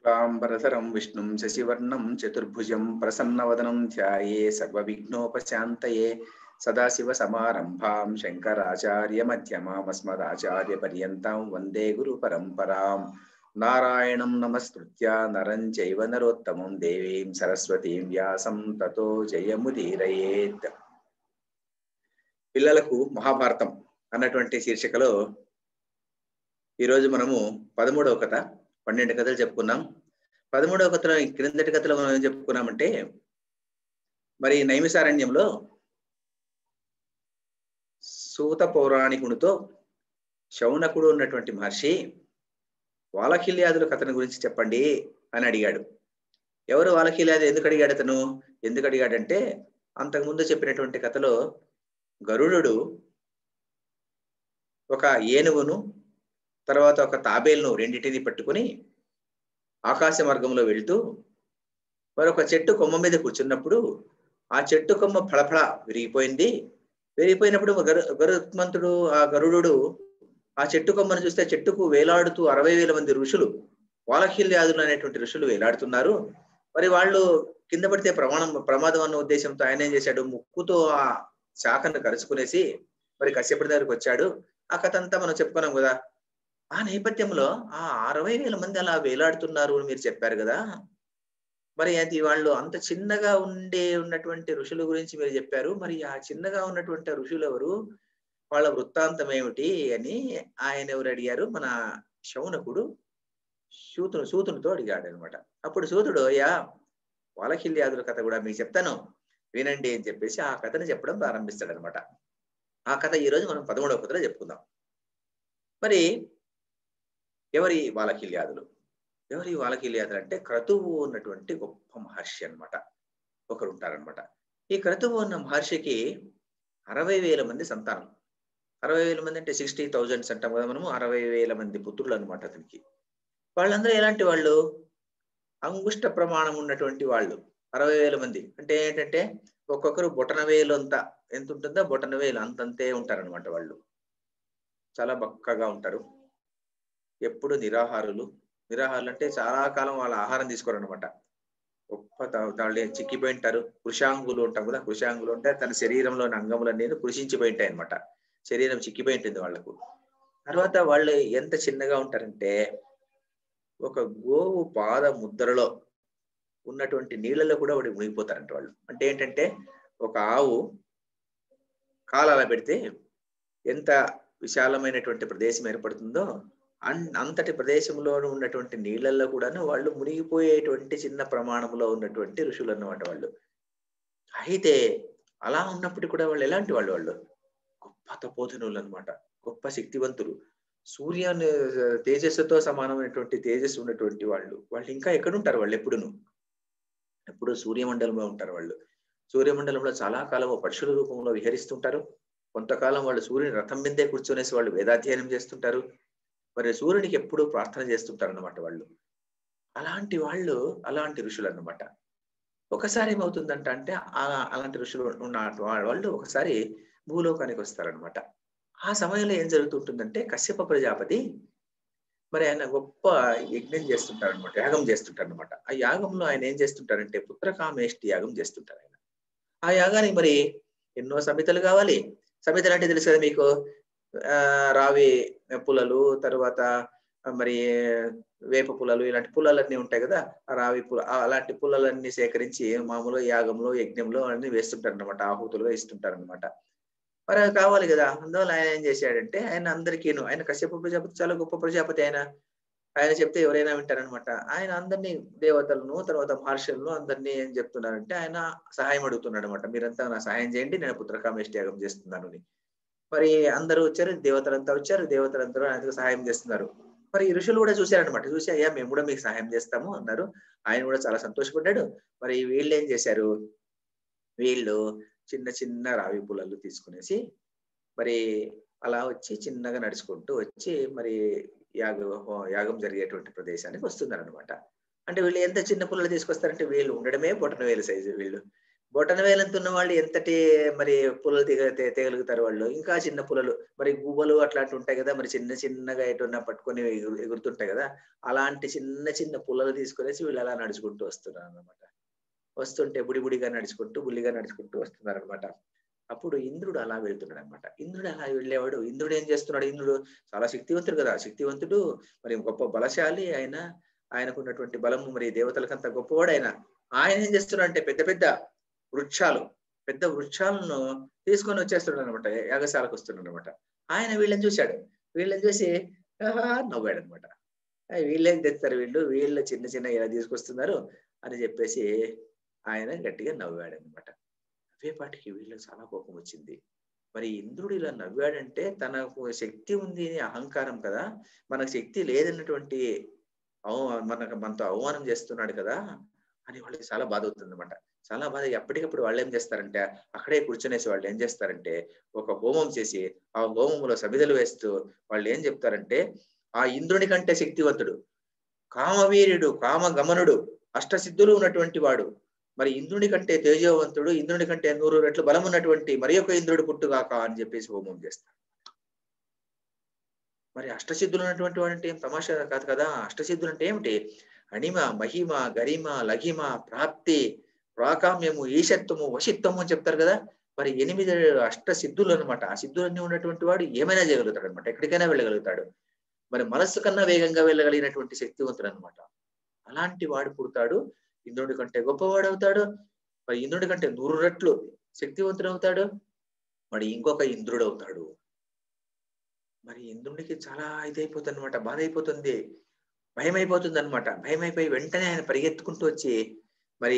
శుక్లాంబరధరం విష్ణుం శశివర్ణం చతుర్భుజం ప్రసన్నవదనం ధ్యాయే సర్వవిఘ్నోపశాంతయే సదాశివసమారంభాం శంకరాచార్యమధ్యమామస్మదాచార్యపర్యంతం వందే గురు పరంపరాం నారాయణం నమస్కృత్య నరం చైవ నరోత్తమం దేవీం సరస్వతీం వ్యాసం తతో జయముదీరయేత్ పిల్లలకు మహాభారతం అన్నటువంటి శీర్షికలో ఈరోజు మనము పదమూడవ కథ పన్నెండు కథలు చెప్పుకున్నాం పదమూడవ కథలో క్రిందటి కథలో మనం ఏం చెప్పుకున్నామంటే మరి నైమిసారణ్యంలో సూత పౌరాణికునితో శౌనకుడు ఉన్నటువంటి మహర్షి వాలకిల్యాదుల కథను గురించి చెప్పండి అని అడిగాడు ఎవరు వాలకిల్యాదు ఎందుకు అడిగాడు అతను ఎందుకు అడిగాడంటే అంతకుముందు చెప్పినటువంటి కథలో గరుడు ఒక ఏనుగును తర్వాత ఒక తాబేలును రెండింటిని పట్టుకుని ఆకాశ మార్గంలో వెళ్తూ మరొక చెట్టు కొమ్మ మీద కూర్చున్నప్పుడు ఆ చెట్టు కొమ్మ ఫళఫళ విరిగిపోయింది విరిగిపోయినప్పుడు గరు గరుత్మంతుడు ఆ గరుడు ఆ చెట్టు కొమ్మను చూస్తే చెట్టుకు వేలాడుతూ అరవై వేల మంది ఋషులు వాలకిల్యాదులు అనేటువంటి ఋషులు వేలాడుతున్నారు మరి వాళ్ళు కింద పడితే ప్రమాణం ప్రమాదం అన్న ఉద్దేశంతో ఆయన ఏం చేశాడు ముక్కుతో ఆ శాఖను కరుచుకునేసి మరి కశ్యపుడి దగ్గరికి వచ్చాడు ఆ కథ అంతా మనం చెప్పుకున్నాం కదా ఆ నేపథ్యంలో ఆ అరవై వేల మంది అలా వేలాడుతున్నారు అని మీరు చెప్పారు కదా మరి అది వాళ్ళు అంత చిన్నగా ఉండే ఉన్నటువంటి ఋషుల గురించి మీరు చెప్పారు మరి ఆ చిన్నగా ఉన్నటువంటి ఋషులు ఎవరు వాళ్ళ వృత్తాంతం ఏమిటి అని ఆయన ఎవరు అడిగారు మన శౌనకుడు సూతును సూతునితో అడిగాడు అనమాట అప్పుడు సూతుడు అయ్యా వాలకిల్యాదుల కథ కూడా మీకు చెప్తాను వినండి అని చెప్పేసి ఆ కథని చెప్పడం ప్రారంభిస్తాడు అనమాట ఆ కథ ఈ రోజు మనం పదమూడవ కథలో చెప్పుకుందాం మరి ఎవరి వాలకిల్యాదులు ఎవరి వాలకిల్యాదులు అంటే క్రతువు ఉన్నటువంటి గొప్ప మహర్షి అనమాట ఒకరు ఉంటారనమాట ఈ క్రతువు ఉన్న మహర్షికి అరవై వేల మంది సంతానం అరవై వేల మంది అంటే సిక్స్టీ థౌజండ్స్ అంటాం కదా మనము అరవై వేల మంది పుత్రులు అనమాట అతనికి వాళ్ళందరూ ఎలాంటి వాళ్ళు అంగుష్ట ప్రమాణం ఉన్నటువంటి వాళ్ళు అరవై వేల మంది అంటే ఏంటంటే ఒక్కొక్కరు బొటన వేలు అంతా ఎంత ఉంటుందో బొటన వేలు అంతంతే ఉంటారనమాట వాళ్ళు చాలా బక్కగా ఉంటారు ఎప్పుడు నిరాహారులు నిరాహారులు అంటే చాలా కాలం వాళ్ళ ఆహారం తీసుకోరనమాట గొప్ప వాళ్ళు చిక్కిపోయి ఉంటారు కృషాంగులు ఉంటాం కదా కృషాంగులు అంటే తన శరీరంలోని అంగములన్నీ కృషించిపోయి ఉంటాయి అనమాట శరీరం చిక్కిపోయి ఉంటుంది వాళ్లకు తర్వాత వాళ్ళు ఎంత చిన్నగా ఉంటారంటే ఒక గోవు పాద ముద్రలో ఉన్నటువంటి నీళ్ళలో కూడా వాడు మునిగిపోతారంట వాళ్ళు అంటే ఏంటంటే ఒక ఆవు కాలు అలా పెడితే ఎంత విశాలమైనటువంటి ప్రదేశం ఏర్పడుతుందో అన్ అంతటి ప్రదేశంలో ఉన్నటువంటి నీళ్ళల్లో కూడాను వాళ్ళు మునిగిపోయేటువంటి చిన్న ప్రమాణంలో ఉన్నటువంటి ఋషులు అన్నమాట వాళ్ళు అయితే అలా ఉన్నప్పుడు కూడా వాళ్ళు ఎలాంటి వాళ్ళు వాళ్ళు గొప్ప తపోధనులు అనమాట గొప్ప శక్తివంతులు సూర్య తేజస్సుతో సమానమైనటువంటి తేజస్సు ఉన్నటువంటి వాళ్ళు వాళ్ళు ఇంకా ఎక్కడుంటారు వాళ్ళు ఎప్పుడును ఎప్పుడు సూర్యమండలంలో ఉంటారు వాళ్ళు సూర్యమండలంలో చాలా కాలం పక్షుల రూపంలో విహరిస్తుంటారు కొంతకాలం వాళ్ళు సూర్యుని రథం మీదే కూర్చొనేసి వాళ్ళు వేదాధ్యయనం చేస్తుంటారు మరి సూర్యునికి ఎప్పుడు ప్రార్థన చేస్తుంటారు అన్నమాట వాళ్ళు అలాంటి వాళ్ళు అలాంటి ఋషులు అన్నమాట ఒకసారి ఏమవుతుందంట అంటే అలాంటి ఋషులు ఉన్న వాళ్ళు ఒకసారి భూలోకానికి వస్తారనమాట ఆ సమయంలో ఏం జరుగుతుంటుందంటే కశ్యప ప్రజాపతి మరి ఆయన గొప్ప యజ్ఞం చేస్తుంటారు అనమాట యాగం చేస్తుంటారు అనమాట ఆ యాగంలో ఆయన ఏం చేస్తుంటారంటే పుత్రకామేష్టి యాగం చేస్తుంటారు ఆయన ఆ యాగానికి మరి ఎన్నో సమితలు కావాలి సమితలు అంటే తెలుసు కదా మీకు ఆ రావి పుల్లలు తర్వాత మరి వేప పుల్లలు ఇలాంటి పుల్లలన్నీ ఉంటాయి కదా ఆ రావి పుల్ల అలాంటి పుల్లలన్నీ సేకరించి మామూలుగా యాగంలో యజ్ఞంలో అన్ని వేస్తుంటారు అనమాట ఆహుతులుగా ఇస్తుంటారు అనమాట మరి అవి కావాలి కదా అందువల్ల ఆయన ఏం చేశాడంటే ఆయన అందరికీను ఆయన కశ్యప ప్రజాపతి చాలా గొప్ప ప్రజాపతి ఆయన ఆయన చెప్తే ఎవరైనా వింటారనమాట ఆయన అందరినీ దేవతలను తర్వాత మహర్షులను అందరినీ ఏం చెప్తున్నారంటే ఆయన సహాయం అడుగుతున్నాడు అనమాట మీరంతా నా సహాయం చేయండి నేను పుత్రకామేష్టి యాగం చేస్తున్నాను అని మరి అందరూ వచ్చారు దేవతలంతా వచ్చారు దేవతలందరూ ఆయనకు సహాయం చేస్తున్నారు మరి ఈ ఋషులు కూడా చూశారనమాట చూసి అయ్యా మేము కూడా మీకు సహాయం చేస్తాము అన్నారు ఆయన కూడా చాలా సంతోషపడ్డాడు మరి వీళ్ళు ఏం చేశారు వీళ్ళు చిన్న చిన్న రావి పుల్లలు తీసుకునేసి మరి అలా వచ్చి చిన్నగా నడుచుకుంటూ వచ్చి మరి యాగ యాగం జరిగేటువంటి ప్రదేశానికి వస్తున్నారు అనమాట అంటే వీళ్ళు ఎంత చిన్న పుల్లలు తీసుకొస్తారంటే వీళ్ళు ఉండడమే బొటన వేలు సైజు వీళ్ళు బొటన వేలంత ఉన్న వాళ్ళు ఎంతటి మరి పుల్లలు తెగ తె- తెగలుగుతారు వాళ్ళు ఇంకా చిన్న పుల్లలు మరి గువ్వలు అట్లాంటి ఉంటాయి కదా మరి చిన్న చిన్నగా ఎటున్నా పట్టుకొని ఎగురు- ఎగురుతుంటాయి కదా అలాంటి చిన్న చిన్న పుల్లలు తీసుకునేసి వీళ్ళు అలా నడుచుకుంటూ వస్తున్నారు అన్నమాట వస్తుంటే బుడి బుడిగా నడుచుకుంటూ బుల్లిగా నడుచుకుంటూ వస్తున్నారు అనమాట అప్పుడు ఇంద్రుడు అలా వెళ్తున్నాడు అనమాట ఇంద్రుడు అలా వెళ్ళేవాడు ఇంద్రుడు ఏం చేస్తున్నాడు ఇంద్రుడు చాలా శక్తివంతుడు కదా శక్తివంతుడు మరి గొప్ప బలశాలి ఆయన ఆయనకున్నటువంటి బలము మరి దేవతలకంత గొప్పవాడు ఆయన ఆయన ఏం చేస్తున్నాడు అంటే పెద్ద పెద్ద వృక్షాలు పెద్ద వృక్షాలను తీసుకొని వచ్చేస్తున్నాడు అనమాట యాగశాలకు వస్తున్నాడు అనమాట ఆయన వీళ్ళని చూశాడు వీళ్ళని చూసి ఆహా నవ్వాడు అనమాట వీళ్ళేం తెస్తారు వీళ్ళు వీళ్ళు చిన్న చిన్న ఇలా తీసుకొస్తున్నారు అని చెప్పేసి ఆయన గట్టిగా నవ్వాడు అనమాట నవ్వేపాటికి వీళ్ళకి చాలా కోపం వచ్చింది మరి ఇంద్రుడు ఇలా నవ్వాడంటే తనకు శక్తి ఉంది అని అహంకారం కదా మనకు శక్తి లేదన్నటువంటి అవ మనకు మనతో అవమానం చేస్తున్నాడు కదా అని వాళ్ళకి చాలా బాధ అవుతుంది అనమాట చాలా బాధ ఎప్పటికప్పుడు వాళ్ళు ఏం చేస్తారంటే అక్కడే కూర్చునేసి వాళ్ళు ఏం చేస్తారంటే ఒక హోమం చేసి ఆ హోమంలో సమిధలు వేస్తూ వాళ్ళు ఏం చెప్తారంటే ఆ ఇంద్రుని కంటే శక్తివంతుడు కామవీరుడు కామ గమనుడు అష్టసిద్ధులు ఉన్నటువంటి వాడు మరి ఇంద్రుని కంటే తేజవంతుడు ఇంద్రుని కంటే నూరు రెట్లు బలం ఉన్నటువంటి మరి ఒక ఇంద్రుడు పుట్టుగాక అని చెప్పేసి హోమం చేస్తారు మరి అష్టసిద్ధులు ఉన్నటువంటి వాడు అంటే ఏం తమాషా కాదు కదా అష్టసిద్ధులు అంటే ఏమిటి అణిమ మహిమ గరిమ లఘిమ ప్రాప్తి ప్రాకామ్యము ఈశత్వము వశిత్వము అని చెప్తారు కదా మరి ఎనిమిది అష్ట సిద్ధులు అనమాట ఆ సిద్ధులన్నీ ఉన్నటువంటి వాడు ఏమైనా చేయగలుగుతాడు అనమాట ఎక్కడికైనా వెళ్ళగలుగుతాడు మరి మనస్సు కన్నా వేగంగా వెళ్ళగలిగినటువంటి శక్తివంతుడు అనమాట అలాంటి వాడు పుడతాడు ఇంద్రుడి కంటే గొప్పవాడు అవుతాడు మరి ఇంద్రుడి కంటే నూరు రెట్లు శక్తివంతుడు అవుతాడు మరి ఇంకొక ఇంద్రుడు అవుతాడు మరి ఇంద్రుడికి చాలా ఇదైపోతుంది అనమాట బాధ అయిపోతుంది భయం అయిపోతుంది అనమాట భయం అయిపోయి వెంటనే ఆయన పరిగెత్తుకుంటూ వచ్చి మరి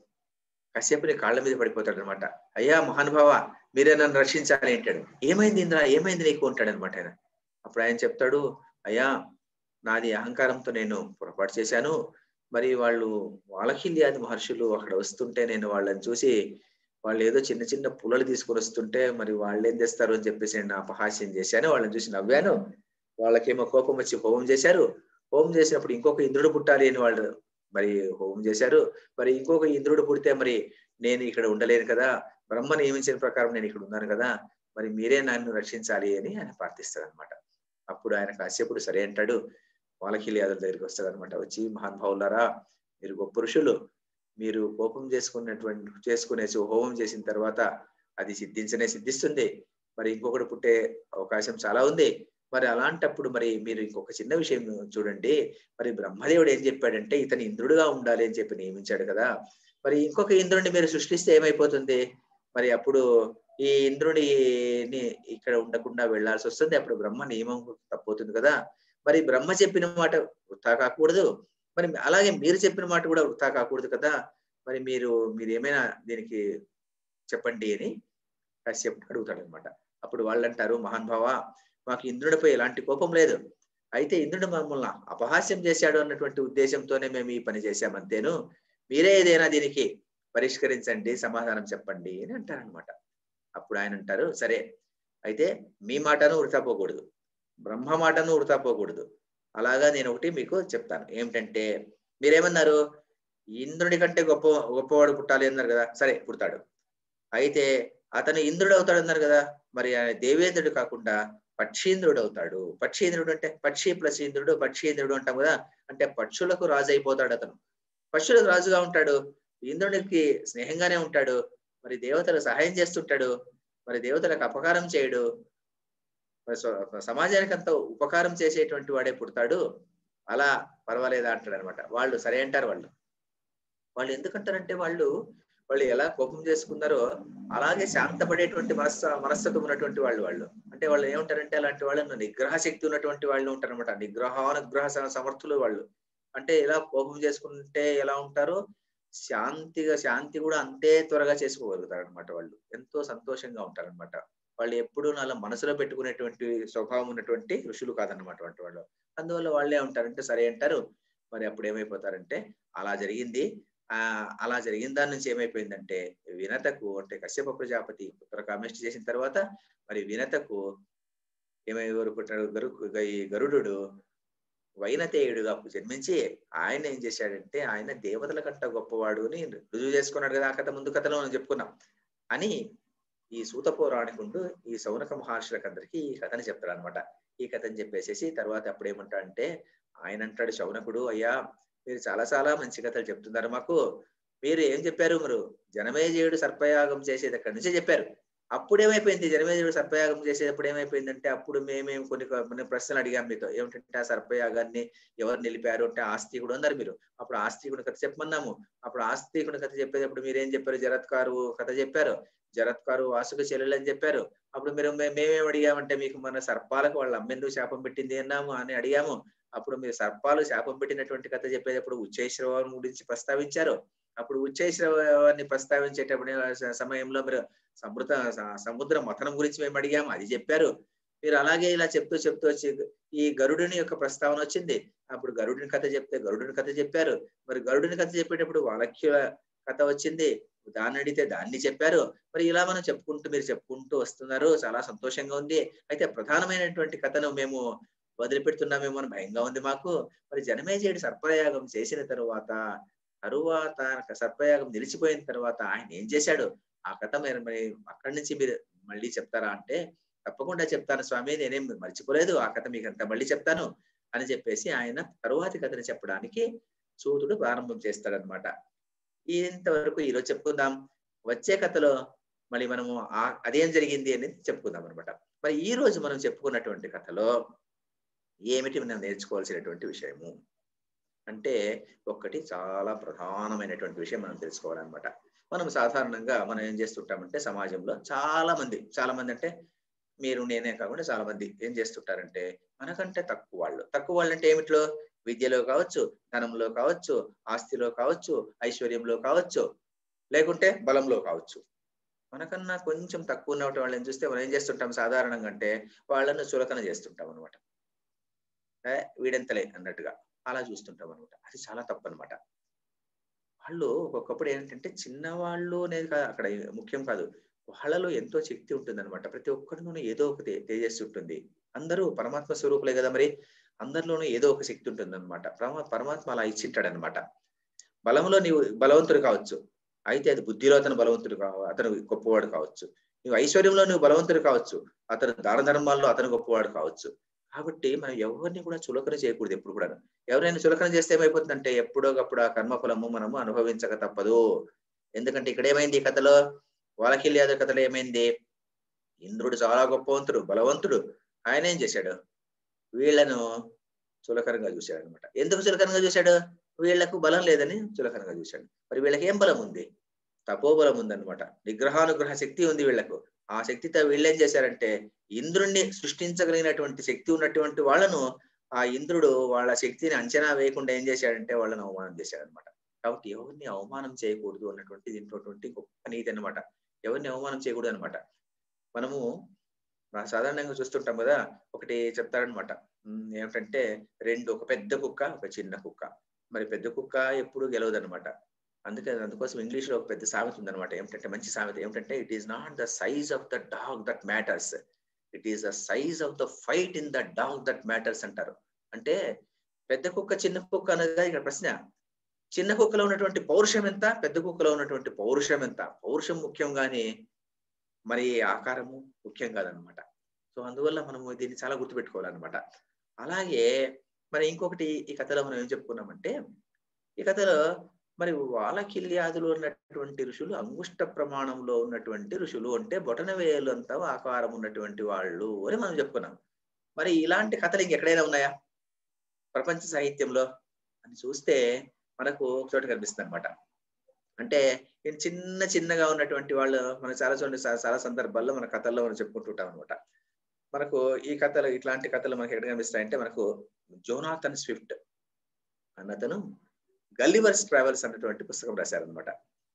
కశ్యపుని కాళ్ళ మీద పడిపోతాడు అనమాట అయ్యా మహానుభావ మీరే నన్ను రక్షించాలి అంటాడు ఏమైంది ఇంద్ర ఏమైంది నీకు ఉంటాడు అనమాట ఆయన అప్పుడు ఆయన చెప్తాడు అయ్యా నాది అహంకారంతో నేను పొరపాటు చేశాను మరి వాళ్ళు వాలకిల్యాది మహర్షులు అక్కడ వస్తుంటే నేను వాళ్ళని చూసి వాళ్ళు ఏదో చిన్న చిన్న పుల్లలు తీసుకొని వస్తుంటే మరి వాళ్ళు ఏం చేస్తారు అని చెప్పేసి నేను అపహాస్యం చేశాను వాళ్ళని చూసి నవ్వాను వాళ్ళకేమో కోపం వచ్చి హోమం చేశారు హోమం చేసినప్పుడు ఇంకొక ఇంద్రుడు పుట్టాలి అని వాళ్ళు మరి హోమం చేశారు మరి ఇంకొక ఇంద్రుడు పుడితే మరి నేను ఇక్కడ ఉండలేను కదా బ్రహ్మ నియమించిన ప్రకారం నేను ఇక్కడ ఉన్నాను కదా మరి మీరే నన్ను రక్షించాలి అని ఆయన ప్రార్థిస్తాడు అనమాట అప్పుడు ఆయన కాశ్యపుడు సరే అంటాడు వాలకిలియాదుల దగ్గరికి వస్తాడు అనమాట వచ్చి మహానుభావులారా మీరు గొప్ప పురుషులు మీరు కోపం చేసుకున్నటువంటి చేసుకునేసి హోమం చేసిన తర్వాత అది సిద్ధించనే సిద్ధిస్తుంది మరి ఇంకొకటి పుట్టే అవకాశం చాలా ఉంది మరి అలాంటప్పుడు మరి మీరు ఇంకొక చిన్న విషయం చూడండి మరి బ్రహ్మదేవుడు ఏం చెప్పాడంటే ఇతను ఇంద్రుడుగా ఉండాలి అని చెప్పి నియమించాడు కదా మరి ఇంకొక ఇంద్రుడిని మీరు సృష్టిస్తే ఏమైపోతుంది మరి అప్పుడు ఈ ఇంద్రుడిని ఇక్కడ ఉండకుండా వెళ్లాల్సి వస్తుంది అప్పుడు బ్రహ్మ నియమం తప్పుతుంది కదా మరి బ్రహ్మ చెప్పిన మాట వృథా కాకూడదు మరి అలాగే మీరు చెప్పిన మాట కూడా వృథా కాకూడదు కదా మరి మీరు మీరు ఏమైనా దీనికి చెప్పండి అని కశ్యప్ అడుగుతాడు అనమాట అప్పుడు వాళ్ళు అంటారు మహాన్ భావ మాకు ఇంద్రుడిపై ఎలాంటి కోపం లేదు అయితే ఇంద్రుడు మమ్మల్ని అపహాస్యం చేశాడు అన్నటువంటి ఉద్దేశంతోనే మేము ఈ పని చేశాం అంతేను మీరే ఏదైనా దీనికి పరిష్కరించండి సమాధానం చెప్పండి అని అంటారనమాట అప్పుడు ఆయన అంటారు సరే అయితే మీ మాటను వృతాపోకూడదు బ్రహ్మ మాటను వృతాపోకూడదు అలాగా నేను ఒకటి మీకు చెప్తాను ఏమిటంటే మీరేమన్నారు ఇంద్రుడి కంటే గొప్ప గొప్పవాడు పుట్టాలి అన్నారు కదా సరే పుడతాడు అయితే అతను ఇంద్రుడు అవుతాడు అన్నారు కదా మరి ఆయన దేవేంద్రుడు కాకుండా పక్షీంద్రుడు అవుతాడు పక్షీంద్రుడు అంటే పక్షి ప్లస్ ఇంద్రుడు పక్షీంద్రుడు అంటాం కదా అంటే పక్షులకు రాజు అయిపోతాడు అతను పక్షులకు రాజుగా ఉంటాడు ఇంద్రుడికి స్నేహంగానే ఉంటాడు మరి దేవతలకు సహాయం చేస్తుంటాడు మరి దేవతలకు అపకారం చేయడు మరి సమాజానికి అంత ఉపకారం చేసేటువంటి వాడే పుడతాడు అలా పర్వాలేదా అంటాడు అనమాట వాళ్ళు సరే అంటారు వాళ్ళు వాళ్ళు ఎందుకంటారంటే వాళ్ళు వాళ్ళు ఎలా కోపం చేసుకున్నారో అలాగే శాంతపడేటువంటి మనస్స మనస్తత్వం ఉన్నటువంటి వాళ్ళు వాళ్ళు అంటే వాళ్ళు ఏమంటారంటే అలాంటి వాళ్ళను నిగ్రహ శక్తి ఉన్నటువంటి వాళ్ళు ఉంటారు అనమాట నిగ్రహానుగ్రహ సమర్థులు వాళ్ళు అంటే ఎలా కోపం చేసుకుంటే ఎలా ఉంటారో శాంతిగా శాంతి కూడా అంతే త్వరగా చేసుకోగలుగుతారు అనమాట వాళ్ళు ఎంతో సంతోషంగా ఉంటారు అనమాట వాళ్ళు ఎప్పుడూ అలా మనసులో పెట్టుకునేటువంటి స్వభావం ఉన్నటువంటి ఋషులు కాదనమాట వంటి వాళ్ళు అందువల్ల వాళ్ళే ఉంటారంటే సరే అంటారు మరి అప్పుడు ఏమైపోతారంటే అలా జరిగింది ఆ అలా జరిగిన దాని నుంచి ఏమైపోయిందంటే వినతకు అంటే కశ్యప ప్రజాపతి పుత్ర కామేష్టి చేసిన తర్వాత మరి వినతకు ఏమై పుట్టాడు గరు ఈ గరుడు వైనతేయుడుగా జన్మించి ఆయన ఏం చేశాడంటే ఆయన దేవతల కంట గొప్పవాడు అని రుజువు చేసుకున్నాడు కదా ఆ కథ ముందు కథలో మనం చెప్పుకున్నాం అని ఈ సూత పౌరాణికుండు ఈ సౌనక మహర్షులకు అందరికీ ఈ కథని చెప్తాడు అనమాట ఈ కథని చెప్పేసేసి తర్వాత అప్పుడు ఏమంటాడంటే ఆయన అంటాడు శౌనకుడు అయ్యా మీరు చాలా చాలా మంచి కథలు చెప్తున్నారు మాకు మీరు ఏం చెప్పారు మీరు జనమేజయుడు సర్పయాగం చేసేది అక్కడి నుంచి చెప్పారు అప్పుడు ఏమైపోయింది జనమేజయుడు సర్పయాగం చేసేటప్పుడు ఏమైపోయిందంటే అప్పుడు మేమేం కొన్ని కొన్ని ప్రశ్నలు అడిగాం మీతో ఏమిటంటే ఆ సర్పయాగాన్ని ఎవరు నిలిపారు అంటే ఆస్తికుడు అన్నారు మీరు అప్పుడు ఆస్తికుడు కథ చెప్పమన్నాము అప్పుడు ఆస్తికుడు కథ చెప్పేటప్పుడు మీరేం చెప్పారు జరత్కారు కథ చెప్పారు జరత్కారు వాసుకు చెల్లెలు అని చెప్పారు అప్పుడు మీరు మేమేం అడిగామంటే మీకు మన సర్పాలకు వాళ్ళ అమ్మెందుకు శాపం పెట్టింది అన్నాము అని అడిగాము అప్పుడు మీరు సర్పాలు శాపం పెట్టినటువంటి కథ చెప్పేటప్పుడు ఉచ్చైశ్రవం గురించి ప్రస్తావించారు అప్పుడు ఉచ్చైశ్రవాన్ని ప్రస్తావించేటప్పుడు సమయంలో మీరు సమృత సముద్ర మథనం గురించి మేము అడిగాము అది చెప్పారు మీరు అలాగే ఇలా చెప్తూ చెప్తూ వచ్చి ఈ గరుడుని యొక్క ప్రస్తావన వచ్చింది అప్పుడు గరుడిని కథ చెప్తే గరుడుని కథ చెప్పారు మరి గరుడిని కథ చెప్పేటప్పుడు వాలక్య కథ వచ్చింది దాన్ని అడిగితే దాన్ని చెప్పారు మరి ఇలా మనం చెప్పుకుంటూ మీరు చెప్పుకుంటూ వస్తున్నారు చాలా సంతోషంగా ఉంది అయితే ప్రధానమైనటువంటి కథను మేము వదిలిపెడుతున్నామేమో అని భయంగా ఉంది మాకు మరి జనమేజయుడు సర్పయాగం చేసిన తరువాత తరువాత సర్పయాగం నిలిచిపోయిన తర్వాత ఆయన ఏం చేశాడు ఆ కథ మీరు మరి అక్కడి నుంచి మీరు మళ్ళీ చెప్తారా అంటే తప్పకుండా చెప్తాను స్వామి నేనేం మర్చిపోలేదు ఆ కథ మీకు అంత మళ్ళీ చెప్తాను అని చెప్పేసి ఆయన తరువాతి కథని చెప్పడానికి సూతుడు ప్రారంభం చేస్తాడనమాట ఇంతవరకు ఈరోజు చెప్పుకుందాం వచ్చే కథలో మళ్ళీ మనము ఆ అదేం జరిగింది అనేది చెప్పుకుందాం అనమాట మరి ఈ రోజు మనం చెప్పుకున్నటువంటి కథలో ఏమిటి మనం నేర్చుకోవాల్సినటువంటి విషయము అంటే ఒక్కటి చాలా ప్రధానమైనటువంటి విషయం మనం తెలుసుకోవాలన్నమాట మనం సాధారణంగా మనం ఏం చేస్తుంటామంటే సమాజంలో చాలా మంది చాలా మంది అంటే మీరు నేనే కాకుండా చాలా మంది ఏం చేస్తుంటారంటే మనకంటే తక్కువ వాళ్ళు తక్కువ వాళ్ళు అంటే ఏమిట్లో విద్యలో కావచ్చు ధనంలో కావచ్చు ఆస్తిలో కావచ్చు ఐశ్వర్యంలో కావచ్చు లేకుంటే బలంలో కావచ్చు మనకన్నా కొంచెం తక్కువ ఉన్న వాళ్ళని చూస్తే మనం ఏం చేస్తుంటాం సాధారణంగా అంటే వాళ్ళను చులకన చేస్తుంటాం అనమాట వీడెంతలే అన్నట్టుగా అలా చూస్తుంటాం అనమాట అది చాలా తప్పు అనమాట వాళ్ళు ఒక్కొక్కప్పుడు ఏంటంటే చిన్నవాళ్ళు అనేది అక్కడ ముఖ్యం కాదు వాళ్ళలో ఎంతో శక్తి ఉంటుంది అనమాట ప్రతి ఒక్కరిలోనూ ఏదో ఒక తేజస్సు ఉంటుంది అందరూ పరమాత్మ స్వరూపులే కదా మరి అందరిలోనూ ఏదో ఒక శక్తి ఉంటుంది అనమాట పరమాత్మ అలా ఇచ్చింటాడు అనమాట బలంలో నీవు బలవంతుడు కావచ్చు అయితే అది బుద్ధిలో అతను బలవంతుడు కావ అతను గొప్పవాడు కావచ్చు నువ్వు ఐశ్వర్యంలో నువ్వు బలవంతుడు కావచ్చు అతను దాన ధర్మాల్లో అతను గొప్పవాడు కావచ్చు కాబట్టి మనం ఎవరిని కూడా చులకన చేయకూడదు ఎప్పుడు కూడా ఎవరైనా చులకన చేస్తే ఏమైపోతుందంటే ఎప్పుడోకప్పుడు ఆ కర్మఫలము మనము అనుభవించక తప్పదు ఎందుకంటే ఇక్కడ ఏమైంది ఈ కథలో వాలకిల్యాద కథలో ఏమైంది ఇంద్రుడు చాలా గొప్పవంతుడు బలవంతుడు ఆయన ఏం చేశాడు వీళ్లను చులకరంగా చూశాడు అనమాట ఎందుకు చులకరంగా చూశాడు వీళ్లకు బలం లేదని చులకరంగా చూశాడు మరి వీళ్ళకి ఏం బలం ఉంది తపోబలం ఉందన్నమాట నిగ్రహానుగ్రహ శక్తి ఉంది వీళ్లకు ఆ శక్తితో వీళ్ళేం చేశారంటే ఇంద్రుణ్ణి సృష్టించగలిగినటువంటి శక్తి ఉన్నటువంటి వాళ్ళను ఆ ఇంద్రుడు వాళ్ళ శక్తిని అంచనా వేయకుండా ఏం చేశాడంటే వాళ్ళని అవమానం చేశాడనమాట కాబట్టి ఎవరిని అవమానం చేయకూడదు అన్నటువంటి దీంట్లో గొప్ప నీతి అనమాట ఎవరిని అవమానం చేయకూడదు అనమాట మనము సాధారణంగా చూస్తుంటాం కదా ఒకటి చెప్తారనమాట ఏమిటంటే రెండు ఒక పెద్ద కుక్క ఒక చిన్న కుక్క మరి పెద్ద కుక్క ఎప్పుడు గెలవదు అనమాట అందుకే అందుకోసం ఇంగ్లీష్ లో ఒక పెద్ద సామెత ఉందన్నమాట ఏమిటంటే మంచి సామెత ఏమిటంటే it is not the size of the dog that matters it is the size of the fight in the dog that matters అంటారు అంటే పెద్ద కుక్క చిన్న కుక్క అనేది ఇక్కడ ప్రశ్న చిన్న కుక్కలో ఉన్నటువంటి పౌరుషం ఎంత పెద్ద కుక్కలో ఉన్నటువంటి పౌరుషం ఎంత పౌరుషం ముఖ్యం కానీ మరి ఆకారము ముఖ్యం కాదనమాట సో అందువల్ల మనము దీన్ని చాలా గుర్తుపెట్టుకోవాలన్నమాట అలాగే మరి ఇంకొకటి ఈ కథలో మనం ఏం చెప్పుకున్నామంటే ఈ కథలో మరి వాలకిల్యాదులు ఉన్నటువంటి ఋషులు అంగుష్ట ప్రమాణంలో ఉన్నటువంటి ఋషులు అంటే బొటన వేలంతా ఆకారం ఉన్నటువంటి వాళ్ళు అని మనం చెప్పుకున్నాం మరి ఇలాంటి కథలు ఇంకెక్కడైనా ఉన్నాయా ప్రపంచ సాహిత్యంలో అని చూస్తే మనకు ఒక చోట కనిపిస్తుంది అనమాట అంటే చిన్న చిన్నగా ఉన్నటువంటి వాళ్ళు మనం చాలా చూడండి చాలా సందర్భాల్లో మన కథల్లో మనం చెప్పుకుంటుంటాం అనమాట మనకు ఈ కథలు ఇట్లాంటి కథలు మనకి ఎక్కడ కనిపిస్తాయంటే మనకు జోనాథన్ స్విఫ్ట్ అన్నతను గల్లివర్స్ ట్రావెల్స్ అన్నటువంటి పుస్తకం రాశారనమాట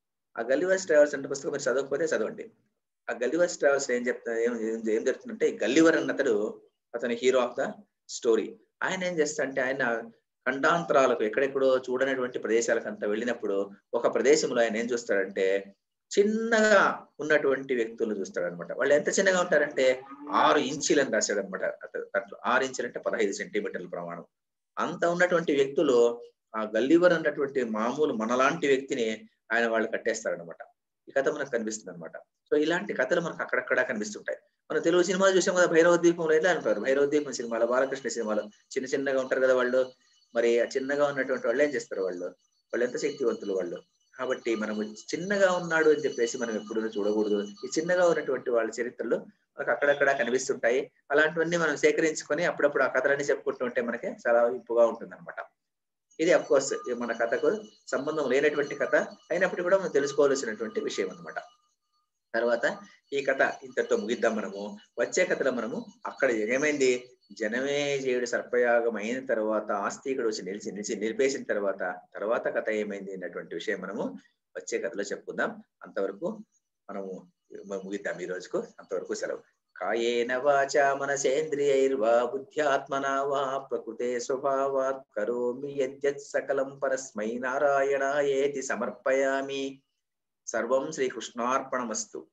ఆ గల్లివర్స్ ట్రావెల్స్ అనే పుస్తకం మీరు చదవకపోతే చదవండి ఆ గల్లివర్స్ ట్రావెల్స్ ఏం చెప్తా ఏం ఏం జరుగుతుందంటే గల్లివర్ అన్నతడు అతని హీరో ఆఫ్ ద స్టోరీ ఆయన ఏం చేస్తాడంటే ఆయన ఖండాంతరాలకు ఎక్కడెక్కడో చూడనటువంటి ప్రదేశాలకు అంతా వెళ్ళినప్పుడు ఒక ప్రదేశంలో ఆయన ఏం చూస్తాడంటే చిన్నగా ఉన్నటువంటి వ్యక్తులు చూస్తాడు అనమాట వాళ్ళు ఎంత చిన్నగా ఉంటారంటే ఆరు ఇంచులని రాశాడు అనమాట దాంట్లో ఆరు ఇంచులు అంటే పదహైదు సెంటీమీటర్ల ప్రమాణం అంత ఉన్నటువంటి వ్యక్తులు ఆ గల్లీవర్ అన్నటువంటి మామూలు మనలాంటి వ్యక్తిని ఆయన వాళ్ళు కట్టేస్తారనమాట ఈ కథ మనకు కనిపిస్తుంది అనమాట సో ఇలాంటి కథలు మనకు అక్కడక్కడ కనిపిస్తుంటాయి మనం తెలుగు సినిమాలు చూసాం కదా భైరవ ద్వీపంలో ఎలా అంటారు భైరవ ద్వీపం సినిమాలో బాలకృష్ణ సినిమాలో చిన్న చిన్నగా ఉంటారు కదా వాళ్ళు మరి ఆ చిన్నగా ఉన్నటువంటి వాళ్ళు ఏం చేస్తారు వాళ్ళు వాళ్ళు ఎంత శక్తివంతులు వాళ్ళు కాబట్టి మనము చిన్నగా ఉన్నాడు అని చెప్పేసి మనం ఎప్పుడూ చూడకూడదు ఈ చిన్నగా ఉన్నటువంటి వాళ్ళ చరిత్రలు మనకు అక్కడక్కడ కనిపిస్తుంటాయి అలాంటివన్నీ మనం సేకరించుకొని అప్పుడప్పుడు ఆ కథలన్నీ చెప్పుకుంటూ ఉంటే మనకి చాలా ఇంపుగా ఉంటుంది అనమాట ఇది అఫ్ కోర్స్ మన కథకు సంబంధం లేనటువంటి కథ అయినప్పటికీ కూడా మనం తెలుసుకోవాల్సినటువంటి విషయం అనమాట తర్వాత ఈ కథ ఇంతటితో ముగిద్దాం మనము వచ్చే కథలో మనము అక్కడ ఏమైంది జనమే చేయుడు సర్పయాగం అయిన తర్వాత ఆస్తికుడు వచ్చి నిలిచి నిలిచి నిలిపేసిన తర్వాత తర్వాత కథ ఏమైంది అన్నటువంటి విషయం మనము వచ్చే కథలో చెప్పుకుందాం అంతవరకు మనము ముగిద్దాం ఈ రోజుకు అంతవరకు సెలవు కాయేన వాచ మనసేంద్రియైర్వా బుద్ధ్యాత్మనా వా ప్రకృతే స్వభావాత్ కరోమి యద్యత్ సకలం పరస్మై నారాయణాయేతి సమర్పయామి సర్వం శ్రీకృష్ణార్పణమస్తు